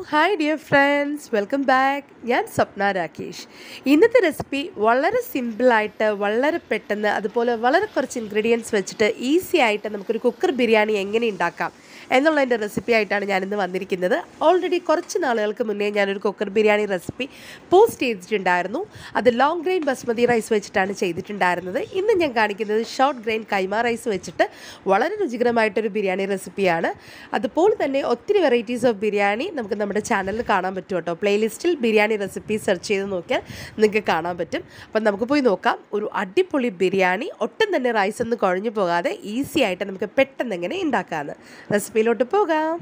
hi dear friends welcome back ഞാൻ സ്വപ്ന രാകേഷ് ഇന്നത്തെ recipe വളരെ സിമ്പിളായിട്ട് വളരെ പെട്ടെന്ന് അതുപോലെ വളരെ കുറച്ച് ഇൻഗ്രീഡിയൻസ് വെച്ചിട്ട് ഈസി ആയിട്ട് നമുക്കൊരു കുക്കർ ബിരിയാണി എങ്ങനെ ഉണ്ടാക്കാം എന്നുള്ളതിൻ്റെ റെസിപ്പി ആയിട്ടാണ് ഞാനിന്ന് വന്നിരിക്കുന്നത് ഓൾറെഡി കുറച്ച് നാളുകൾക്ക് മുന്നേ ഞാനൊരു കുക്കർ ബിരിയാണി റെസിപ്പി പോസ്റ്റ് ചെയ്തിട്ടുണ്ടായിരുന്നു അത് ലോങ് ഗ്രെയിൻ ബസ്മതി റൈസ് വെച്ചിട്ടാണ് ചെയ്തിട്ടുണ്ടായിരുന്നത് ഇന്ന് ഞാൻ കാണിക്കുന്നത് ഷോർട്ട് ഗ്രെയിൻ കൈമ റൈസ് വെച്ചിട്ട് വളരെ രുചികരമായിട്ടൊരു ബിരിയാണി റെസിപ്പിയാണ് അതുപോലെ തന്നെ ഒത്തിരി വെറൈറ്റീസ് ഓഫ് ബിരിയാണി നമുക്ക് നമ്മുടെ ചാനലിൽ കാണാൻ പറ്റും കേട്ടോ പ്ലേലിസ്റ്റിൽ ബിരിയാണി റെസിപ്പി സെർച്ച് ചെയ്ത് നോക്കിയാൽ നിങ്ങൾക്ക് കാണാൻ പറ്റും അപ്പം നമുക്ക് പോയി നോക്കാം ഒരു അടിപൊളി ബിരിയാണി ഒട്ടും തന്നെ റൈസ് ഒന്നും കുഴഞ്ഞു പോകാതെ ഈസി ആയിട്ട് നമുക്ക് പെട്ടെന്ന് എങ്ങനെ ഉണ്ടാക്കാമെന്ന് റെസിപ്പിയിലോട്ട് പോകാം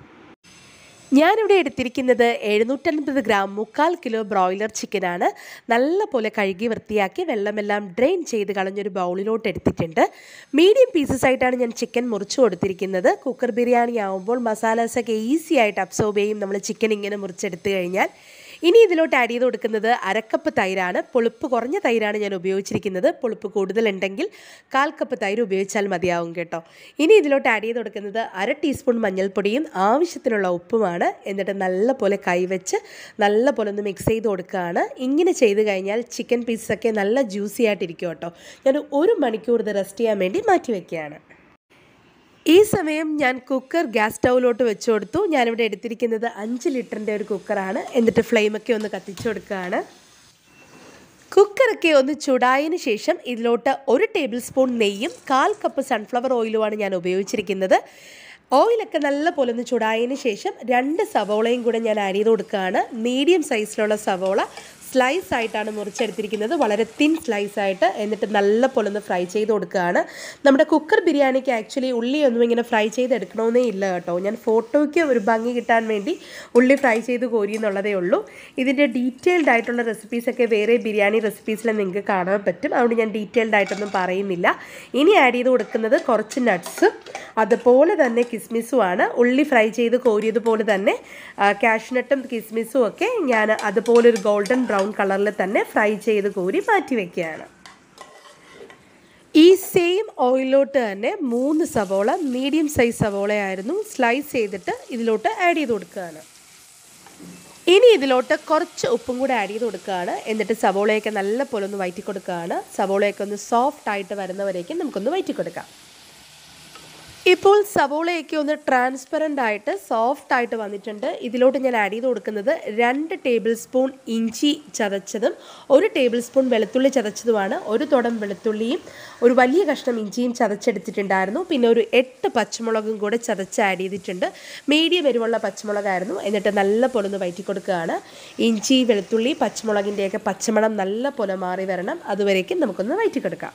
ഞാനിവിടെ എടുത്തിരിക്കുന്നത് എഴുന്നൂറ്റൻപത് ഗ്രാം മുക്കാൽ കിലോ ബ്രോയിലർ ചിക്കനാണ് നല്ല പോലെ കഴുകി വൃത്തിയാക്കി വെള്ളമെല്ലാം ഡ്രെയിൻ ചെയ്ത് കളഞ്ഞൊരു ബൗളിലോട്ട് എടുത്തിട്ടുണ്ട് മീഡിയം പീസസ് ആയിട്ടാണ് ഞാൻ ചിക്കൻ മുറിച്ചു കൊടുത്തിരിക്കുന്നത് കുക്കർ ബിരിയാണി ആവുമ്പോൾ മസാലാസൊക്കെ ഈസി ആയിട്ട് അബ്സോർബ് ചെയ്യും നമ്മൾ ചിക്കൻ ഇങ്ങനെ മുറിച്ചെടുത്ത് കഴിഞ്ഞാൽ ഇനി ഇതിലോട്ട് ആഡ് ചെയ്ത് കൊടുക്കുന്നത് അരക്കപ്പ് തൈരാണ് പുളിപ്പ് കുറഞ്ഞ തൈരാണ് ഞാൻ ഉപയോഗിച്ചിരിക്കുന്നത് പുളിപ്പ് കൂടുതലുണ്ടെങ്കിൽ കാൽ കപ്പ് തൈര് ഉപയോഗിച്ചാൽ മതിയാവും കേട്ടോ ഇനി ഇതിലോട്ട് ആഡ് ചെയ്ത് കൊടുക്കുന്നത് അര ടീസ്പൂൺ മഞ്ഞൾപ്പൊടിയും ആവശ്യത്തിനുള്ള ഉപ്പുമാണ് എന്നിട്ട് നല്ല പോലെ കൈവച്ച് നല്ല പോലെ ഒന്ന് മിക്സ് ചെയ്ത് കൊടുക്കുകയാണ് ഇങ്ങനെ ചെയ്ത് കഴിഞ്ഞാൽ ചിക്കൻ പീസൊക്കെ നല്ല ജ്യൂസി ആയിട്ടിരിക്കും കേട്ടോ ഞാൻ ഒരു മണിക്കൂർ ഇത് റെസ്റ്റ് ചെയ്യാൻ വേണ്ടി മാറ്റി വയ്ക്കുകയാണ് ഈ സമയം ഞാൻ കുക്കർ ഗ്യാസ് സ്റ്റൗവിലോട്ട് വെച്ച് കൊടുത്തു ഞാനിവിടെ എടുത്തിരിക്കുന്നത് അഞ്ച് ലിറ്ററിൻ്റെ ഒരു കുക്കറാണ് എന്നിട്ട് ഫ്ലെയിമൊക്കെ ഒന്ന് കത്തിച്ചു കൊടുക്കുകയാണ് കുക്കറൊക്കെ ഒന്ന് ചൂടായതിന് ശേഷം ഇതിലോട്ട് ഒരു ടേബിൾ സ്പൂൺ നെയ്യും കാൽ കപ്പ് സൺഫ്ലവർ ഓയിലുമാണ് ഞാൻ ഉപയോഗിച്ചിരിക്കുന്നത് ഓയിലൊക്കെ നല്ല പോലെ ഒന്ന് ചൂടായതിന് ശേഷം രണ്ട് സവോളയും കൂടെ ഞാൻ ആഡ് ചെയ്ത് കൊടുക്കുകയാണ് മീഡിയം സൈസിലുള്ള സവോള സ്ലൈസ് ആയിട്ടാണ് മുറിച്ചെടുത്തിരിക്കുന്നത് വളരെ തിൻ സ്ലൈസ് ആയിട്ട് എന്നിട്ട് നല്ല പോലെ ഒന്ന് ഫ്രൈ ചെയ്ത് കൊടുക്കുകയാണ് നമ്മുടെ കുക്കർ ബിരിയാണിക്ക് ആക്ച്വലി ഉള്ളി ഒന്നും ഇങ്ങനെ ഫ്രൈ ചെയ്തെടുക്കണമെന്നേ ഇല്ല കേട്ടോ ഞാൻ ഫോട്ടോയ്ക്ക് ഒരു ഭംഗി കിട്ടാൻ വേണ്ടി ഉള്ളി ഫ്രൈ ചെയ്ത് കോരി എന്നുള്ളതേ ഉള്ളൂ ഇതിൻ്റെ ഡീറ്റെയിൽഡ് ആയിട്ടുള്ള റെസിപ്പീസൊക്കെ വേറെ ബിരിയാണി റെസിപ്പീസിൽ നിങ്ങൾക്ക് കാണാൻ പറ്റും അതുകൊണ്ട് ഞാൻ ഡീറ്റെയിൽഡ് ആയിട്ടൊന്നും പറയുന്നില്ല ഇനി ആഡ് ചെയ്ത് കൊടുക്കുന്നത് കുറച്ച് നട്ട്സ് അതുപോലെ തന്നെ കിസ്മിസുമാണ് ഉള്ളി ഫ്രൈ ചെയ്ത് കോരിയതുപോലെ തന്നെ കാഷ്നട്ടും കിസ്മിസും ഒക്കെ ഞാൻ അതുപോലെ ഒരു ഗോൾഡൻ ബ്രൗൺ കളറിൽ തന്നെ ഫ്രൈ ചെയ്ത് കോരി മാറ്റി വയ്ക്കുകയാണ് ഈ സെയിം ഓയിലോട്ട് തന്നെ മൂന്ന് സവോള മീഡിയം സൈസ് സവോളയായിരുന്നു സ്ലൈസ് ചെയ്തിട്ട് ഇതിലോട്ട് ആഡ് ചെയ്ത് കൊടുക്കുകയാണ് ഇനി ഇതിലോട്ട് കുറച്ച് ഉപ്പും കൂടെ ആഡ് ചെയ്ത് കൊടുക്കുകയാണ് എന്നിട്ട് സവോളയൊക്കെ നല്ല പോലെ ഒന്ന് വയറ്റി കൊടുക്കുകയാണ് സവോളയൊക്കെ ഒന്ന് സോഫ്റ്റ് ആയിട്ട് വരുന്നവരേക്കും നമുക്കൊന്ന് വയറ്റി കൊടുക്കാം ഇപ്പോൾ സവോളയൊക്കെ ഒന്ന് ട്രാൻസ്പെറൻ്റ് ആയിട്ട് സോഫ്റ്റ് ആയിട്ട് വന്നിട്ടുണ്ട് ഇതിലോട്ട് ഞാൻ ആഡ് ചെയ്ത് കൊടുക്കുന്നത് രണ്ട് ടേബിൾ സ്പൂൺ ഇഞ്ചി ചതച്ചതും ഒരു ടേബിൾ സ്പൂൺ വെളുത്തുള്ളി ചതച്ചതുമാണ് ഒരു തുടം വെളുത്തുള്ളിയും ഒരു വലിയ കഷ്ണം ഇഞ്ചിയും ചതച്ചെടുത്തിട്ടുണ്ടായിരുന്നു പിന്നെ ഒരു എട്ട് പച്ചമുളകും കൂടെ ചതച്ച് ആഡ് ചെയ്തിട്ടുണ്ട് മീഡിയം എരിവുള്ള പച്ചമുളകായിരുന്നു എന്നിട്ട് നല്ല പോലെ ഒന്ന് വയറ്റി കൊടുക്കുകയാണ് ഇഞ്ചി വെളുത്തുള്ളി പച്ചമുളകിൻ്റെയൊക്കെ പച്ചമണം നല്ല പോലെ മാറി വരണം അതുവരേക്കും നമുക്കൊന്ന് വയറ്റി കൊടുക്കാം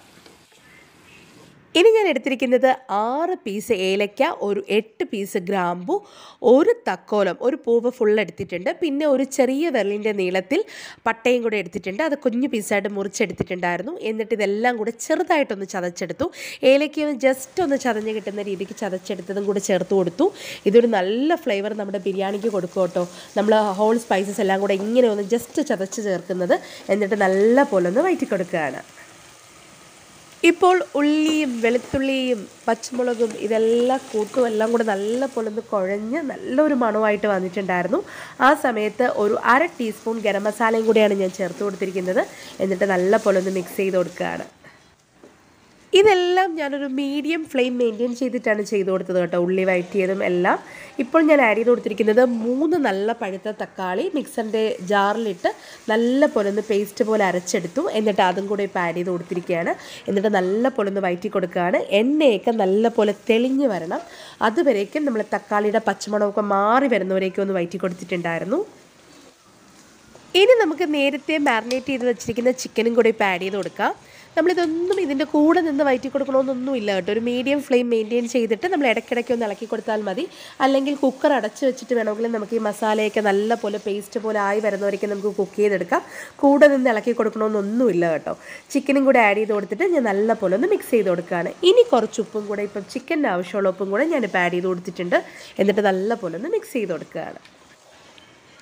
ഇനി ഞാൻ എടുത്തിരിക്കുന്നത് ആറ് പീസ് ഏലയ്ക്ക ഒരു എട്ട് പീസ് ഗ്രാമ്പു ഒരു തക്കോലം ഒരു പൂവ് ഫുൾ എടുത്തിട്ടുണ്ട് പിന്നെ ഒരു ചെറിയ വിരലിൻ്റെ നീളത്തിൽ പട്ടയും കൂടെ എടുത്തിട്ടുണ്ട് അത് കുഞ്ഞു പീസായിട്ട് മുറിച്ചെടുത്തിട്ടുണ്ടായിരുന്നു എന്നിട്ട് ഇതെല്ലാം കൂടെ ചെറുതായിട്ടൊന്ന് ചതച്ചെടുത്തു ഏലയ്ക്ക ഒന്ന് ജസ്റ്റ് ഒന്ന് ചതഞ്ഞ് കിട്ടുന്ന രീതിക്ക് ചതച്ചെടുത്തതും കൂടെ ചേർത്ത് കൊടുത്തു ഇതൊരു നല്ല ഫ്ലേവർ നമ്മുടെ ബിരിയാണിക്ക് കൊടുക്കും കേട്ടോ നമ്മൾ ഹോൾ സ്പൈസസ് എല്ലാം കൂടെ ഇങ്ങനെ ഒന്ന് ജസ്റ്റ് ചതച്ച് ചേർക്കുന്നത് എന്നിട്ട് നല്ല പോലെ ഒന്ന് വയറ്റി കൊടുക്കുകയാണ് ഇപ്പോൾ ഉള്ളിയും വെളുത്തുള്ളിയും പച്ചമുളകും ഇതെല്ലാം കൂട്ടും എല്ലാം കൂടെ നല്ല പോലെ ഒന്ന് കുഴഞ്ഞ് നല്ലൊരു മണമായിട്ട് വന്നിട്ടുണ്ടായിരുന്നു ആ സമയത്ത് ഒരു അര ടീസ്പൂൺ ഗരം മസാലയും കൂടിയാണ് ഞാൻ ചേർത്ത് കൊടുത്തിരിക്കുന്നത് എന്നിട്ട് നല്ല പോലെ ഒന്ന് മിക്സ് ചെയ്ത് കൊടുക്കുകയാണ് ഇതെല്ലാം ഞാനൊരു മീഡിയം ഫ്ലെയിം മെയിൻറ്റെയിൻ ചെയ്തിട്ടാണ് ചെയ്ത് കൊടുത്തത് കേട്ടോ ഉള്ളി വഴറ്റിയതും എല്ലാം ഇപ്പോൾ ഞാൻ ആഡ് ചെയ്ത് കൊടുത്തിരിക്കുന്നത് മൂന്ന് നല്ല പഴുത്ത തക്കാളി മിക്സറിൻ്റെ ജാറിലിട്ട് നല്ല പോലെ ഒന്ന് പേസ്റ്റ് പോലെ അരച്ചെടുത്തു എന്നിട്ട് അതും കൂടെ ഇപ്പോൾ ആഡ് ചെയ്ത് കൊടുത്തിരിക്കുകയാണ് എന്നിട്ട് നല്ല പോലെ ഒന്ന് വഴറ്റി കൊടുക്കുകയാണ് എണ്ണയൊക്കെ നല്ല പോലെ തെളിഞ്ഞ് വരണം അതുവരേക്കും നമ്മൾ തക്കാളിയുടെ പച്ചമണമൊക്കെ മാറി വരുന്നവരേക്കും ഒന്ന് വഴറ്റി കൊടുത്തിട്ടുണ്ടായിരുന്നു ഇനി നമുക്ക് നേരത്തെ മാരിനേറ്റ് ചെയ്ത് വെച്ചിരിക്കുന്ന ചിക്കനും കൂടി ഇപ്പോൾ ആഡ് ചെയ്ത് കൊടുക്കാം നമ്മളിതൊന്നും ഇതിൻ്റെ കൂടെ നിന്ന് വയറ്റി കൊടുക്കണമെന്നൊന്നും ഇല്ല കേട്ടോ ഒരു മീഡിയം ഫ്ലെയിം മെയിൻറ്റെയിൻ ചെയ്തിട്ട് നമ്മൾ ഇടയ്ക്കിടയ്ക്ക് ഒന്ന് ഇളക്കി കൊടുത്താൽ മതി അല്ലെങ്കിൽ കുക്കർ അടച്ച് വെച്ചിട്ട് വേണമെങ്കിൽ നമുക്ക് ഈ മസാലയൊക്കെ നല്ല പോലെ പേസ്റ്റ് പോലെ ആയി വരുന്നവരേക്കും നമുക്ക് കുക്ക് ചെയ്തെടുക്കാം കൂടെ നിന്ന് ഇളക്കി കൊടുക്കണമെന്നൊന്നുമില്ല കേട്ടോ ചിക്കനും കൂടെ ആഡ് ചെയ്ത് കൊടുത്തിട്ട് ഞാൻ നല്ല പോലെ ഒന്ന് മിക്സ് ചെയ്ത് കൊടുക്കുകയാണ് ഇനി കുറച്ച് ഉപ്പും കൂടെ ഇപ്പം ചിക്കൻ്റെ ആവശ്യമുള്ള ഉപ്പും കൂടെ ഞാനിപ്പോൾ ആഡ് ചെയ്ത് കൊടുത്തിട്ടുണ്ട് എന്നിട്ട് നല്ല പോലെ ഒന്ന് മിക്സ് ചെയ്ത് കൊടുക്കുകയാണ്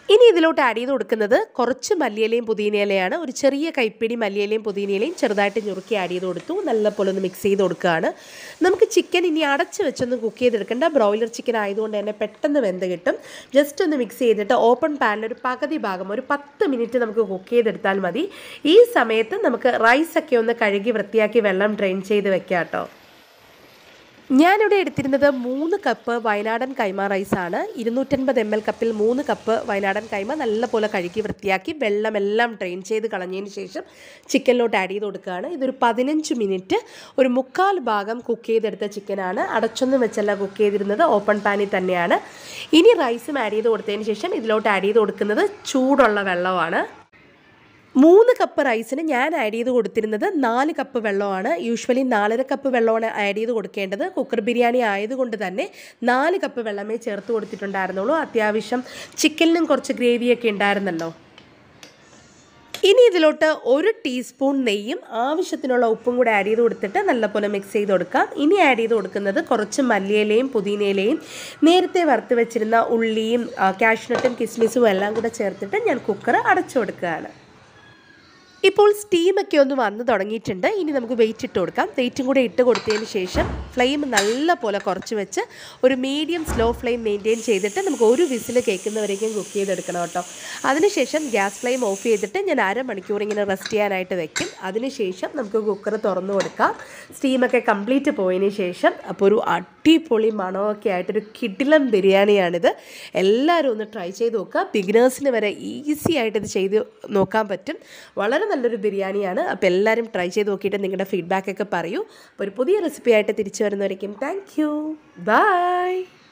ഇനി ഇതിലോട്ട് ആഡ് ചെയ്ത് കൊടുക്കുന്നത് കുറച്ച് മല്ലിയിലയും പുതിനയിലയാണ് ഒരു ചെറിയ കൈപ്പിടി മല്ലിയിലയും പുതിനയിലയും ചെറുതായിട്ട് ഞുറുക്കി ആഡ് ചെയ്ത് കൊടുത്തു നല്ലപോലെ ഒന്ന് മിക്സ് ചെയ്ത് കൊടുക്കുകയാണ് നമുക്ക് ചിക്കൻ ഇനി അടച്ച് വെച്ചൊന്നും കുക്ക് ചെയ്തെടുക്കേണ്ട ബ്രോയിലർ ചിക്കൻ ആയതുകൊണ്ട് തന്നെ പെട്ടെന്ന് വെന്ത് കിട്ടും ജസ്റ്റ് ഒന്ന് മിക്സ് ചെയ്തിട്ട് ഓപ്പൺ പാനിൽ ഒരു പകുതി ഭാഗം ഒരു പത്ത് മിനിറ്റ് നമുക്ക് കുക്ക് ചെയ്തെടുത്താൽ മതി ഈ സമയത്ത് നമുക്ക് റൈസൊക്കെ ഒന്ന് കഴുകി വൃത്തിയാക്കി വെള്ളം ഡ്രെയിൻ ചെയ്ത് വെക്കാം കേട്ടോ ഞാനിവിടെ എടുത്തിരുന്നത് മൂന്ന് കപ്പ് വയനാടൻ കൈമ റൈസാണ് ഇരുന്നൂറ്റൻപത് എം എൽ കപ്പിൽ മൂന്ന് കപ്പ് വയനാടൻ കൈമ നല്ലപോലെ കഴുകി വൃത്തിയാക്കി വെള്ളമെല്ലാം ഡ്രെയിൻ ചെയ്ത് കളഞ്ഞതിന് ശേഷം ചിക്കനിലോട്ട് ആഡ് ചെയ്ത് കൊടുക്കുകയാണ് ഇതൊരു പതിനഞ്ച് മിനിറ്റ് ഒരു മുക്കാൽ ഭാഗം കുക്ക് ചെയ്തെടുത്ത ചിക്കനാണ് അടച്ചൊന്നും വെച്ചല്ല കുക്ക് ചെയ്തിരുന്നത് ഓപ്പൺ പാനിൽ തന്നെയാണ് ഇനി റൈസും ആഡ് ചെയ്ത് കൊടുത്തതിന് ശേഷം ഇതിലോട്ട് ആഡ് ചെയ്ത് കൊടുക്കുന്നത് ചൂടുള്ള വെള്ളമാണ് മൂന്ന് കപ്പ് റൈസിന് ഞാൻ ആഡ് ചെയ്ത് കൊടുത്തിരുന്നത് നാല് കപ്പ് വെള്ളമാണ് യൂഷ്വലി നാലര കപ്പ് വെള്ളമാണ് ആഡ് ചെയ്ത് കൊടുക്കേണ്ടത് കുക്കർ ബിരിയാണി ആയതുകൊണ്ട് തന്നെ നാല് കപ്പ് വെള്ളമേ ചേർത്ത് കൊടുത്തിട്ടുണ്ടായിരുന്നുള്ളൂ അത്യാവശ്യം ചിക്കനിലും കുറച്ച് ഗ്രേവിയൊക്കെ ഉണ്ടായിരുന്നല്ലോ ഇനി ഇതിലോട്ട് ഒരു ടീസ്പൂൺ നെയ്യും ആവശ്യത്തിനുള്ള ഉപ്പും കൂടെ ആഡ് ചെയ്ത് കൊടുത്തിട്ട് നല്ലപോലെ മിക്സ് ചെയ്ത് കൊടുക്കാം ഇനി ആഡ് ചെയ്ത് കൊടുക്കുന്നത് കുറച്ച് മല്ലിയിലയും പുതിനയിലയും നേരത്തെ വറുത്ത് വെച്ചിരുന്ന ഉള്ളിയും കാഷ്നട്ടും കിസ്മിസും എല്ലാം കൂടെ ചേർത്തിട്ട് ഞാൻ കുക്കർ അടച്ചു കൊടുക്കുകയാണ് ഇപ്പോൾ സ്റ്റീമൊക്കെ ഒന്ന് വന്ന് തുടങ്ങിയിട്ടുണ്ട് ഇനി നമുക്ക് വെയിറ്റ് ഇട്ട് കൊടുക്കാം വെയിറ്റും കൂടെ ഇട്ട് കൊടുത്തതിന് ശേഷം ഫ്ലെയിം നല്ല പോലെ കുറച്ച് വെച്ച് ഒരു മീഡിയം സ്ലോ ഫ്ലെയിം മെയിൻറ്റെയിൻ ചെയ്തിട്ട് നമുക്ക് ഒരു വിസിൽ കേൾക്കുന്നവരേക്കും കുക്ക് ചെയ്തെടുക്കണം കേട്ടോ അതിനുശേഷം ഗ്യാസ് ഫ്ലെയിം ഓഫ് ചെയ്തിട്ട് ഞാൻ അരമണിക്കൂർ ഇങ്ങനെ റെസ്റ്റ് ചെയ്യാനായിട്ട് വെക്കും അതിനുശേഷം നമുക്ക് കുക്കർ തുറന്നു കൊടുക്കാം സ്റ്റീമൊക്കെ കംപ്ലീറ്റ് പോയതിന് ശേഷം അപ്പോൾ ഒരു അടിപൊളി മണമൊക്കെ ആയിട്ടൊരു കിടിലം ബിരിയാണിയാണിത് എല്ലാവരും ഒന്ന് ട്രൈ ചെയ്ത് നോക്കുക ബിഗിനേഴ്സിന് വരെ ഈസി ആയിട്ട് ഇത് ചെയ്ത് നോക്കാൻ പറ്റും വളരെ നല്ലൊരു ബിരിയാണിയാണ് അപ്പോൾ എല്ലാവരും ട്രൈ ചെയ്ത് നോക്കിയിട്ട് നിങ്ങളുടെ ഫീഡ്ബാക്ക് ഒക്കെ പറയൂ അപ്പോൾ ഒരു പുതിയ റെസിപ്പി ആയിട്ട് തിരിച്ചു വരുന്നവരേക്കും താങ്ക് യു ബൈ